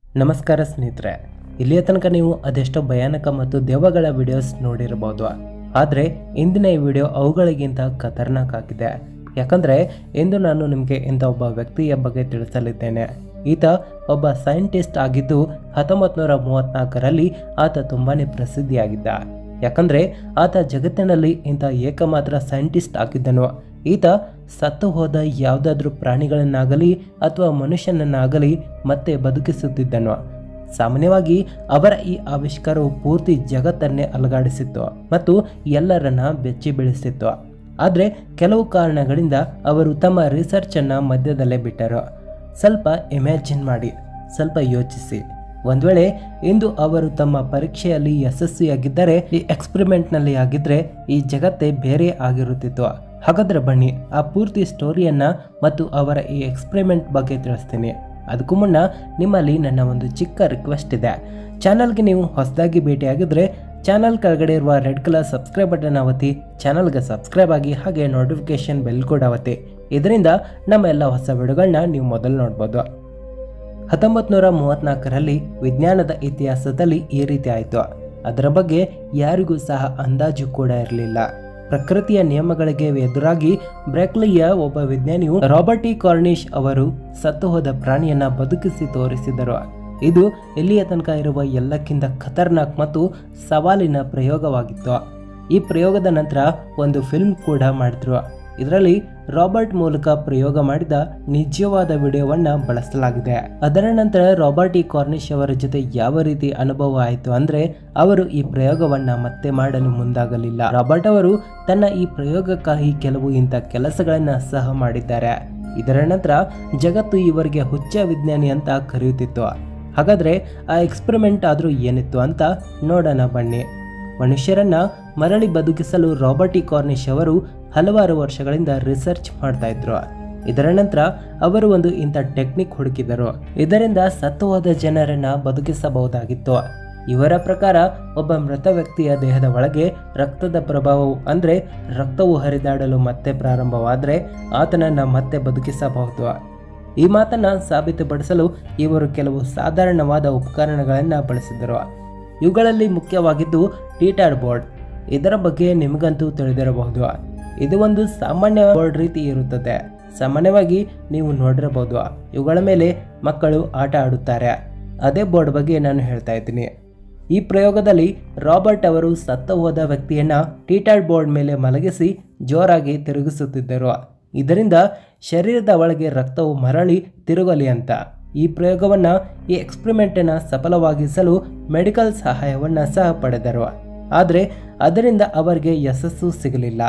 ನಮಸ್ಕಾರ ಸ್ನೇಹಿತರೆ ಇಲ್ಲಿಯ ತನಕ ನೀವು ಅದೆಷ್ಟೋ ಭಯಾನಕ ಮತ್ತು ದೆವ್ವಗಳ ವಿಡಿಯೋಸ್ ನೋಡಿರಬಹುದು ಆದರೆ ಇಂದಿನ ಈ ವಿಡಿಯೋ ಅವುಗಳಿಗಿಂತ ಖತರ್ನಾಕ್ ಆಗಿದೆ ಯಾಕಂದರೆ ಇಂದು ನಾನು ನಿಮಗೆ ಇಂಥ ಒಬ್ಬ ವ್ಯಕ್ತಿಯ ಬಗ್ಗೆ ತಿಳಿಸಲಿದ್ದೇನೆ ಈತ ಒಬ್ಬ ಸೈಂಟಿಸ್ಟ್ ಆಗಿದ್ದು ಹತ್ತೊಂಬತ್ತು ನೂರ ಮೂವತ್ತ್ನಾಲ್ಕರಲ್ಲಿ ಆತ ತುಂಬಾ ಪ್ರಸಿದ್ಧಿಯಾಗಿದ್ದ ಯಾಕಂದರೆ ಆತ ಜಗತ್ತಿನಲ್ಲಿ ಇಂಥ ಏಕಮಾತ್ರ ಸೈಂಟಿಸ್ಟ್ ಆಗಿದ್ದನು ಈತ ಸತ್ತು ಹೋದ ಯಾವುದಾದ್ರೂ ಪ್ರಾಣಿಗಳನ್ನಾಗಲಿ ಅಥವಾ ಮನುಷ್ಯನನ್ನಾಗಲಿ ಮತ್ತೆ ಬದುಕಿಸುತ್ತಿದ್ದನು ಸಾಮಾನ್ಯವಾಗಿ ಅವರ ಈ ಆವಿಷ್ಕಾರವು ಪೂರ್ತಿ ಜಗತ್ತನ್ನೇ ಅಲುಗಾಡಿಸಿತ್ತು ಮತ್ತು ಎಲ್ಲರನ್ನ ಬೆಚ್ಚಿ ಬೀಳಿಸಿತ್ತು ಆದರೆ ಕೆಲವು ಕಾರಣಗಳಿಂದ ಅವರು ತಮ್ಮ ರಿಸರ್ಚನ್ನು ಮಧ್ಯದಲ್ಲೇ ಬಿಟ್ಟರು ಸ್ವಲ್ಪ ಇಮ್ಯಾಜಿನ್ ಮಾಡಿ ಸ್ವಲ್ಪ ಯೋಚಿಸಿ ಒಂದ್ ವೇಳೆ ಇಂದು ಅವರು ತಮ್ಮ ಪರೀಕ್ಷೆಯಲ್ಲಿ ಯಶಸ್ವಿಯಾಗಿದ್ದರೆ ಈ ಎಕ್ಸ್ಪೆರಿಮೆಂಟ್ನಲ್ಲಿ ಆಗಿದ್ರೆ ಈ ಜಗತ್ತೇ ಬೇರೆ ಆಗಿರುತ್ತಿತ್ತು ಹಾಗಾದ್ರೆ ಬನ್ನಿ ಆ ಪೂರ್ತಿ ಸ್ಟೋರಿಯನ್ನ ಮತ್ತು ಅವರ ಈ ಎಕ್ಸ್ಪೆರಿಮೆಂಟ್ ಬಗ್ಗೆ ತಿಳಿಸ್ತೀನಿ ಅದಕ್ಕೂ ಮುನ್ನ ನಿಮ್ಮಲ್ಲಿ ನನ್ನ ಒಂದು ಚಿಕ್ಕ ರಿಕ್ವೆಸ್ಟ್ ಇದೆ ಚಾನಲ್ಗೆ ನೀವು ಹೊಸದಾಗಿ ಭೇಟಿಯಾಗಿದ್ರೆ ಚಾನಲ್ ಕೆಳಗಡೆ ಇರುವ ರೆಡ್ ಕಲರ್ ಸಬ್ಸ್ಕ್ರೈಬ್ ಬಟನ್ ಅವತ್ತಿ ಚಾನಲ್ಗೆ ಸಬ್ಸ್ಕ್ರೈಬ್ ಆಗಿ ಹಾಗೆ ನೋಟಿಫಿಕೇಶನ್ ಬೆಲ್ ಕೂಡ ಅವತ್ತಿ ಇದರಿಂದ ನಮ್ಮ ಎಲ್ಲ ಹೊಸ ವಿಡಿಯೋಗಳನ್ನ ನೀವು ಮೊದಲು ನೋಡ್ಬೋದು ಹತ್ತೊಂಬತ್ತು ನೂರ ಮೂವತ್ನಾಲ್ಕರಲ್ಲಿ ವಿಜ್ಞಾನದ ಇತಿಹಾಸದಲ್ಲಿ ಈ ರೀತಿ ಆಯಿತು ಅದರ ಬಗ್ಗೆ ಯಾರಿಗೂ ಸಹ ಅಂದಾಜು ಕೂಡ ಇರಲಿಲ್ಲ ಪ್ರಕೃತಿಯ ನಿಯಮಗಳಿಗೆ ಎದುರಾಗಿ ಬ್ರೆಕ್ಲಿಯ ಒಬ್ಬ ವಿಜ್ಞಾನಿಯು ರಾಬರ್ಟ್ ಇ ಕಾರ್ನಿಶ್ ಅವರು ಸತ್ತು ಹೋದ ಪ್ರಾಣಿಯನ್ನ ಬದುಕಿಸಿ ತೋರಿಸಿದರು ಇದು ಇಲ್ಲಿಯ ತನಕ ಇರುವ ಎಲ್ಲಕ್ಕಿಂತ ಖತರ್ನಾಕ್ ಮತ್ತು ಸವಾಲಿನ ಪ್ರಯೋಗವಾಗಿತ್ತು ಈ ಪ್ರಯೋಗದ ನಂತರ ಒಂದು ಫಿಲ್ಮ್ ಕೂಡ ಮಾಡಿದ್ರು ಇದರಲ್ಲಿ ರಾಬರ್ಟ್ ಮೂಲಕ ಪ್ರಯೋಗ ಮಾಡಿದ ನಿಜವಾದ ವಿಡಿಯೋವನ್ನ ಬಳಸಲಾಗಿದೆ ಅದರ ನಂತರ ರಾಬರ್ಟ್ ಇ ಕಾರ್ನಿಶ್ ಅವರ ಜೊತೆ ಯಾವ ರೀತಿ ಅನುಭವ ಆಯಿತು ಅಂದ್ರೆ ಅವರು ಈ ಪ್ರಯೋಗವನ್ನ ಮತ್ತೆ ಮಾಡಲು ಮುಂದಾಗಲಿಲ್ಲ ರಾಬರ್ಟ್ ಅವರು ತನ್ನ ಈ ಪ್ರಯೋಗಕ್ಕಾಗಿ ಕೆಲವು ಇಂಥ ಕೆಲಸಗಳನ್ನ ಸಹ ಮಾಡಿದ್ದಾರೆ ಇದರ ನಂತರ ಜಗತ್ತು ಇವರಿಗೆ ಹುಚ್ಚ ವಿಜ್ಞಾನಿ ಅಂತ ಕರೆಯುತ್ತಿತ್ತು ಹಾಗಾದ್ರೆ ಆ ಎಕ್ಸ್ಪೆರಿಮೆಂಟ್ ಆದ್ರೂ ಏನಿತ್ತು ಅಂತ ನೋಡೋಣ ಬನ್ನಿ ಮನುಷ್ಯರನ್ನ ಮರಳಿ ಬದುಕಿಸಲು ರಾಬರ್ಟ್ ಇ ಕಾರ್ನಿಶ್ ಅವರು ಹಲವಾರು ವರ್ಷಗಳಿಂದ ರಿಸರ್ಚ್ ಮಾಡ್ತಾ ಇದ್ರು ಇದರ ನಂತರ ಅವರು ಒಂದು ಇಂಥ ಟೆಕ್ನಿಕ್ ಹುಡುಕಿದರು ಇದರಿಂದ ಸತ್ತು ಹೋದ ಜನರನ್ನ ಬದುಕಿಸಬಹುದಾಗಿತ್ತು ಇವರ ಪ್ರಕಾರ ಒಬ್ಬ ಮೃತ ವ್ಯಕ್ತಿಯ ದೇಹದ ಒಳಗೆ ರಕ್ತದ ಪ್ರಭಾವವು ಅಂದ್ರೆ ರಕ್ತವು ಹರಿದಾಡಲು ಮತ್ತೆ ಪ್ರಾರಂಭವಾದರೆ ಆತನನ್ನ ಮತ್ತೆ ಬದುಕಿಸಬಹುದು ಈ ಮಾತನ್ನ ಸಾಬೀತುಪಡಿಸಲು ಇವರು ಕೆಲವು ಸಾಧಾರಣವಾದ ಉಪಕರಣಗಳನ್ನು ಬಳಸಿದರು ಇವುಗಳಲ್ಲಿ ಮುಖ್ಯವಾಗಿದ್ದು ಟೀಟಾರ್ ಬೋರ್ಡ್ ಇದರ ಬಗ್ಗೆ ನಿಮಗಂತೂ ತಿಳಿದಿರಬಹುದು ಇದು ಒಂದು ಸಾಮಾನ್ಯ ಬೋರ್ಡ್ ರೀತಿ ಇರುತ್ತದೆ ಸಾಮಾನ್ಯವಾಗಿ ನೀವು ನೋಡಿರಬಹುದು ಇವುಗಳ ಮೇಲೆ ಮಕ್ಕಳು ಆಟ ಆಡುತ್ತಾರೆ ಅದೇ ಬೋರ್ಡ್ ಬಗ್ಗೆ ನಾನು ಹೇಳ್ತಾ ಇದ್ದೀನಿ ಈ ಪ್ರಯೋಗದಲ್ಲಿ ರಾಬರ್ಟ್ ಅವರು ಸತ್ತ ಹೋದ ವ್ಯಕ್ತಿಯನ್ನ ಟೀಟಾರ್ ಬೋರ್ಡ್ ಮೇಲೆ ಮಲಗಿಸಿ ಜೋರಾಗಿ ತಿರುಗಿಸುತ್ತಿದ್ದರು ಇದರಿಂದ ಶರೀರದ ಒಳಗೆ ರಕ್ತವು ಮರಳಿ ತಿರುಗಲಿ ಅಂತ ಈ ಪ್ರಯೋಗವನ್ನ ಈ ಎಕ್ಸ್ಪೆರಿಮೆಂಟನ್ನು ಸಫಲವಾಗಿಸಲು ಮೆಡಿಕಲ್ ಸಹಾಯವನ್ನ ಸಹ ಪಡೆದರು ಆದರೆ ಅದರಿಂದ ಅವರಿಗೆ ಯಶಸ್ಸು ಸಿಗಲಿಲ್ಲ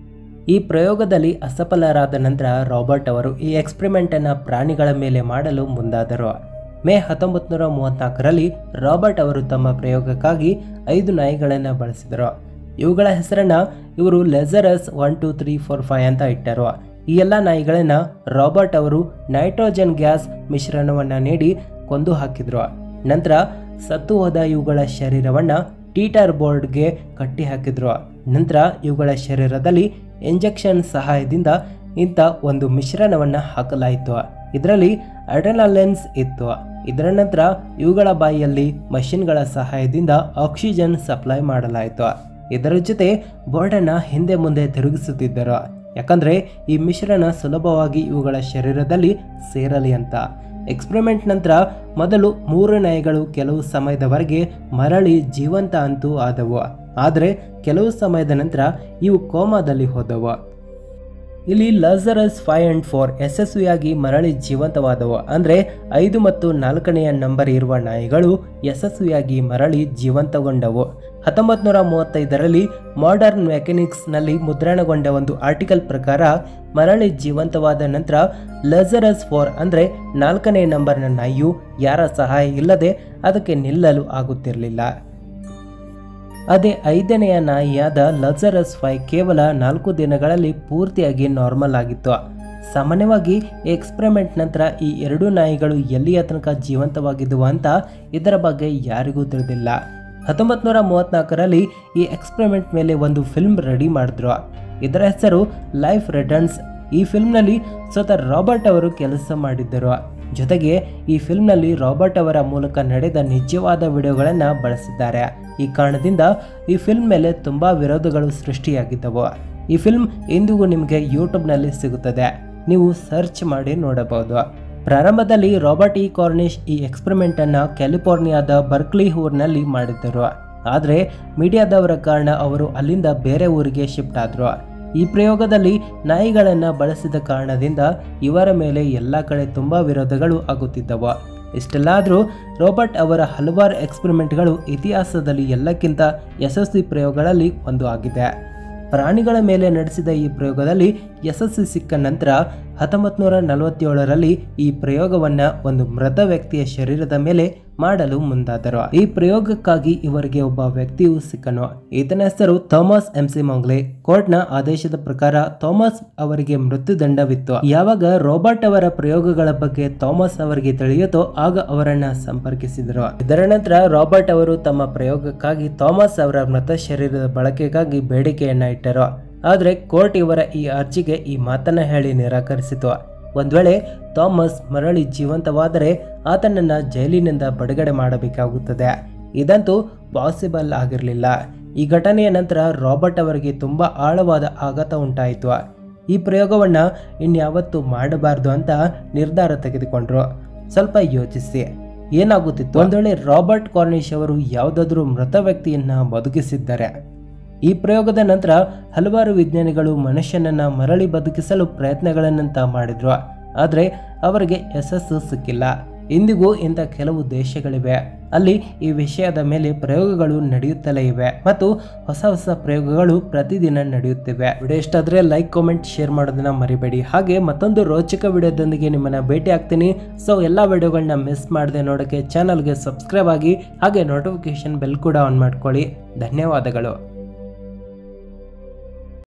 ಈ ಪ್ರಯೋಗದಲ್ಲಿ ಅಸಫಲರಾದ ನಂತರ ರಾಬರ್ಟ್ ಅವರು ಈ ಎಕ್ಸ್ಪೆರಿಮೆಂಟನ್ನು ಪ್ರಾಣಿಗಳ ಮೇಲೆ ಮಾಡಲು ಮುಂದಾದರು ಮೇ ಹತ್ತೊಂಬತ್ತು ನೂರ ಮೂವತ್ನಾಲ್ಕರಲ್ಲಿ ರಾಬರ್ಟ್ ಅವರು ತಮ್ಮ ಪ್ರಯೋಗಕ್ಕಾಗಿ ಐದು ನಾಯಿಗಳನ್ನು ಬಳಸಿದರು ಇವುಗಳ ಹೆಸರನ್ನ ಇವರು ಲೆಸರಸ್ one two three four five ಅಂತ ಇಟ್ಟರು ಈ ಎಲ್ಲ ನಾಯಿಗಳನ್ನ ರಾಬರ್ಟ್ ಅವರು ನೈಟ್ರೋಜನ್ ಗ್ಯಾಸ್ ಮಿಶ್ರಣವನ್ನ ನೀಡಿ ಕೊಂದು ಹಾಕಿದ್ರು ನಂತರ ಸತ್ತು ಹೋದ ಇವುಗಳ ಶರೀರವನ್ನ ಟೀಟರ್ ಬೋರ್ಡ್ಗೆ ಕಟ್ಟಿ ಹಾಕಿದ್ರು ನಂತರ ಇವುಗಳ ಶರೀರದಲ್ಲಿ ಇಂಜೆಕ್ಷನ್ ಸಹಾಯದಿಂದ ಇಂಥ ಒಂದು ಮಿಶ್ರಣವನ್ನ ಹಾಕಲಾಯಿತು ಇದರಲ್ಲಿ ಅಡ್ರೆನಾಲೆನ್ಸ್ ಇತ್ತು ಇದರ ನಂತರ ಇವುಗಳ ಬಾಯಿಯಲ್ಲಿ ಮಷಿನ್ಗಳ ಸಹಾಯದಿಂದ ಆಕ್ಸಿಜನ್ ಸಪ್ಲೈ ಮಾಡಲಾಯಿತು ಇದರ ಜೊತೆ ಬೋರ್ಡನ್ನು ಹಿಂದೆ ಮುಂದೆ ತಿರುಗಿಸುತ್ತಿದ್ದರು ಯಾಕಂದ್ರೆ ಈ ಮಿಶ್ರಣ ಸುಲಭವಾಗಿ ಇವುಗಳ ಶರೀರದಲ್ಲಿ ಸೇರಲಿ ಅಂತ ಎಕ್ಸ್ಪೆರಿಮೆಂಟ್ ನಂತರ ಮೊದಲು ಮೂರು ನಾಯಿಗಳು ಕೆಲವು ಸಮಯದವರೆಗೆ ಮರಳಿ ಜೀವಂತ ಅಂತೂ ಆದವು ಆದರೆ ಕೆಲವು ಸಮಯದ ನಂತರ ಇವು ಕೋಮಾದಲ್ಲಿ ಹೋದವು ಇಲ್ಲಿ ಲಜರಸ್ ಫೈವ್ ಅಂಡ್ ಫೋರ್ ಯಶಸ್ವಿಯಾಗಿ ಮರಳಿ ಜೀವಂತವಾದವು ಅಂದರೆ ಐದು ಮತ್ತು ನಾಲ್ಕನೆಯ ನಂಬರ್ ಇರುವ ನಾಯಿಗಳು ಯಶಸ್ವಿಯಾಗಿ ಮರಳಿ ಜೀವಂತಗೊಂಡವು ಹತ್ತೊಂಬತ್ತು ನೂರ ಮೂವತ್ತೈದರಲ್ಲಿ ಮಾಡರ್ನ್ ಮೆಕ್ಯಾನಿಕ್ಸ್ನಲ್ಲಿ ಮುದ್ರಣಗೊಂಡ ಒಂದು ಆರ್ಟಿಕಲ್ ಪ್ರಕಾರ ಮರಳಿ ಜೀವಂತವಾದ ನಂತರ ಲಜರಸ್ ಫೋರ್ ಅಂದರೆ ನಾಲ್ಕನೇ ನಂಬರ್ನ ನಾಯಿಯು ಯಾರ ಸಹಾಯ ಇಲ್ಲದೆ ಅದಕ್ಕೆ ನಿಲ್ಲಲು ಆಗುತ್ತಿರಲಿಲ್ಲ ಅದೇ ಐದನೆಯ ನಾಯಿಯಾದ ಲಜರಸ್ ಫೈ ಕೇವಲ ನಾಲ್ಕು ದಿನಗಳಲ್ಲಿ ಪೂರ್ತಿಯಾಗಿ ನಾರ್ಮಲ್ ಆಗಿತ್ತು ಸಾಮಾನ್ಯವಾಗಿ ಎಕ್ಸ್ಪೆರಿಮೆಂಟ್ ನಂತರ ಈ ಎರಡು ನಾಯಿಗಳು ಎಲ್ಲಿಯ ತನಕ ಜೀವಂತವಾಗಿದ್ದವು ಅಂತ ಇದರ ಬಗ್ಗೆ ಯಾರಿಗೂ ತಿಳಿದಿಲ್ಲ ಹತ್ತೊಂಬತ್ತು ನೂರ ಮೂವತ್ನಾಲ್ಕರಲ್ಲಿ ಈ ಎಕ್ಸ್ಪೆರಿಮೆಂಟ್ ಮೇಲೆ ಒಂದು ಫಿಲ್ಮ್ ರೆಡಿ ಮಾಡಿದ್ರು ಇದರ ಹೆಸರು ಲೈಫ್ ರಿಟರ್ನ್ಸ್ ಈ ಫಿಲ್ಮ್ನಲ್ಲಿ ಸ್ವತಃ ರಾಬರ್ಟ್ ಅವರು ಕೆಲಸ ಮಾಡಿದ್ದರು ಜೊತೆಗೆ ಈ ಫಿಲ್ಮ್ನಲ್ಲಿ ರಾಬರ್ಟ್ ಅವರ ಮೂಲಕ ನಡೆದ ನಿಜವಾದ ವಿಡಿಯೋಗಳನ್ನು ಬಳಸಿದ್ದಾರೆ ಈ ಕಾರಣದಿಂದ ಈ ಫಿಲ್ಮ್ ಮೇಲೆ ತುಂಬ ವಿರೋಧಗಳು ಸೃಷ್ಟಿಯಾಗಿದ್ದವು ಈ ಫಿಲ್ಮ್ ಇಂದಿಗೂ ನಿಮಗೆ ಯೂಟ್ಯೂಬ್ನಲ್ಲಿ ಸಿಗುತ್ತದೆ ನೀವು ಸರ್ಚ್ ಮಾಡಿ ನೋಡಬಹುದು ಪ್ರಾರಂಭದಲ್ಲಿ ರಾಬರ್ಟ್ ಇ ಕಾರ್ನಿಶ್ ಈ ಎಕ್ಸ್ಪೆರಿಮೆಂಟ್ ಅನ್ನ ಕ್ಯಾಲಿಫೋರ್ನಿಯಾದ ಬರ್ಕ್ಲಿ ಊರಿನಲ್ಲಿ ಮಾಡಿದ್ದರು ಆದರೆ ಮೀಡಿಯಾದವರ ಕಾರಣ ಅವರು ಅಲ್ಲಿಂದ ಬೇರೆ ಊರಿಗೆ ಶಿಫ್ಟ್ ಆದರು ಈ ಪ್ರಯೋಗದಲ್ಲಿ ನಾಯಿಗಳನ್ನು ಬಳಸಿದ ಕಾರಣದಿಂದ ಇವರ ಮೇಲೆ ಎಲ್ಲ ಕಡೆ ತುಂಬ ವಿರೋಧಗಳು ಆಗುತ್ತಿದ್ದವು ಇಷ್ಟೆಲ್ಲಾದರೂ ರೋಬರ್ಟ್ ಅವರ ಹಲವಾರು ಎಕ್ಸ್ಪೆರಿಮೆಂಟ್ಗಳು ಇತಿಹಾಸದಲ್ಲಿ ಎಲ್ಲಕ್ಕಿಂತ ಯಶಸ್ವಿ ಪ್ರಯೋಗಗಳಲ್ಲಿ ಒಂದು ಆಗಿದೆ ಪ್ರಾಣಿಗಳ ಮೇಲೆ ನಡೆಸಿದ ಈ ಪ್ರಯೋಗದಲ್ಲಿ ಯಶಸ್ಸು ಸಿಕ್ಕ ನಂತರ ಹತ್ತೊಂಬತ್ತು ನೂರ ನಲವತ್ತೇಳರಲ್ಲಿ ಈ ಪ್ರಯೋಗವನ್ನ ಒಂದು ಮೃತ ವ್ಯಕ್ತಿಯ ಶರೀರದ ಮೇಲೆ ಮಾಡಲು ಮುಂದಾದರು ಈ ಪ್ರಯೋಗಕ್ಕಾಗಿ ಇವರಿಗೆ ಒಬ್ಬ ವ್ಯಕ್ತಿಯು ಸಿಕ್ಕನು ಈತನ ಹೆಸರು ಥಾಮಸ್ ಎಂ ಸಿ ಮೊಂಗ್ಲೆ ಕೋರ್ಟ್ನ ಆದೇಶದ ಪ್ರಕಾರ ಥಾಮಸ್ ಅವರಿಗೆ ಮೃತ್ಯುದಂಡವಿತ್ತು ಯಾವಾಗ ರಾಬರ್ಟ್ ಅವರ ಪ್ರಯೋಗಗಳ ಬಗ್ಗೆ ಥಾಮಸ್ ಅವರಿಗೆ ತಿಳಿಯಿತೋ ಆಗ ಅವರನ್ನ ಸಂಪರ್ಕಿಸಿದರು ಇದರ ನಂತರ ರಾಬರ್ಟ್ ಅವರು ತಮ್ಮ ಪ್ರಯೋಗಕ್ಕಾಗಿ ಥಾಮಸ್ ಅವರ ಮೃತ ಶರೀರದ ಬಳಕೆಗಾಗಿ ಬೇಡಿಕೆಯನ್ನ ಇಟ್ಟರು ಆದರೆ ಕೋರ್ಟ್ ಇವರ ಈ ಅರ್ಜಿಗೆ ಈ ಮಾತನ್ನ ಹೇಳಿ ನಿರಾಕರಿಸಿತು ಒಂದ್ ವೇಳೆ ಥಾಮಸ್ ಮರಳಿ ಜೀವಂತವಾದರೆ ಆತನನ್ನ ಜೈಲಿನಿಂದ ಬಿಡುಗಡೆ ಮಾಡಬೇಕಾಗುತ್ತದೆ ಇದಂತೂ ಪಾಸಿಬಲ್ ಆಗಿರಲಿಲ್ಲ ಈ ಘಟನೆಯ ನಂತರ ರಾಬರ್ಟ್ ಅವರಿಗೆ ತುಂಬಾ ಆಳವಾದ ಆಘಾತ ಉಂಟಾಯಿತು ಈ ಪ್ರಯೋಗವನ್ನ ಇನ್ಯಾವತ್ತೂ ಮಾಡಬಾರ್ದು ಅಂತ ನಿರ್ಧಾರ ತೆಗೆದುಕೊಂಡ್ರು ಸ್ವಲ್ಪ ಯೋಚಿಸಿ ಏನಾಗುತ್ತಿತ್ತು ಒಂದ್ ವೇಳೆ ರಾಬರ್ಟ್ ಕಾರ್ನಿಶ್ ಅವರು ಯಾವುದಾದ್ರೂ ಮೃತ ವ್ಯಕ್ತಿಯನ್ನ ಬದುಕಿಸಿದ್ದಾರೆ ಈ ಪ್ರಯೋಗದ ನಂತರ ಹಲವಾರು ವಿಜ್ಞಾನಿಗಳು ಮನುಷ್ಯನನ್ನ ಮರಳಿ ಬದುಕಿಸಲು ಪ್ರಯತ್ನಗಳನ್ನಂತ ಮಾಡಿದ್ರು ಆದರೆ ಅವರಿಗೆ ಯಶಸ್ಸು ಸಿಕ್ಕಿಲ್ಲ ಇಂದಿಗೂ ಇಂಥ ಕೆಲವು ದೇಶಗಳಿವೆ ಅಲ್ಲಿ ಈ ವಿಷಯದ ಮೇಲೆ ಪ್ರಯೋಗಗಳು ನಡೆಯುತ್ತಲೇ ಇವೆ ಮತ್ತು ಹೊಸ ಹೊಸ ಪ್ರಯೋಗಗಳು ಪ್ರತಿದಿನ ನಡೆಯುತ್ತಿವೆ ವಿಡಿಯೋ ಇಷ್ಟ ಆದ್ರೆ ಲೈಕ್ ಕಾಮೆಂಟ್ ಶೇರ್ ಮಾಡೋದನ್ನ ಮರಿಬೇಡಿ ಹಾಗೆ ಮತ್ತೊಂದು ರೋಚಕ ವಿಡಿಯೋದೊಂದಿಗೆ ನಿಮ್ಮನ್ನ ಭೇಟಿ ಆಗ್ತೀನಿ ಸೊ ಎಲ್ಲ ವಿಡಿಯೋಗಳನ್ನ ಮಿಸ್ ಮಾಡದೆ ನೋಡೋಕ್ಕೆ ಚಾನಲ್ಗೆ ಸಬ್ಸ್ಕ್ರೈಬ್ ಆಗಿ ಹಾಗೆ ನೋಟಿಫಿಕೇಶನ್ ಬೆಲ್ ಕೂಡ ಆನ್ ಮಾಡ್ಕೊಳ್ಳಿ ಧನ್ಯವಾದಗಳು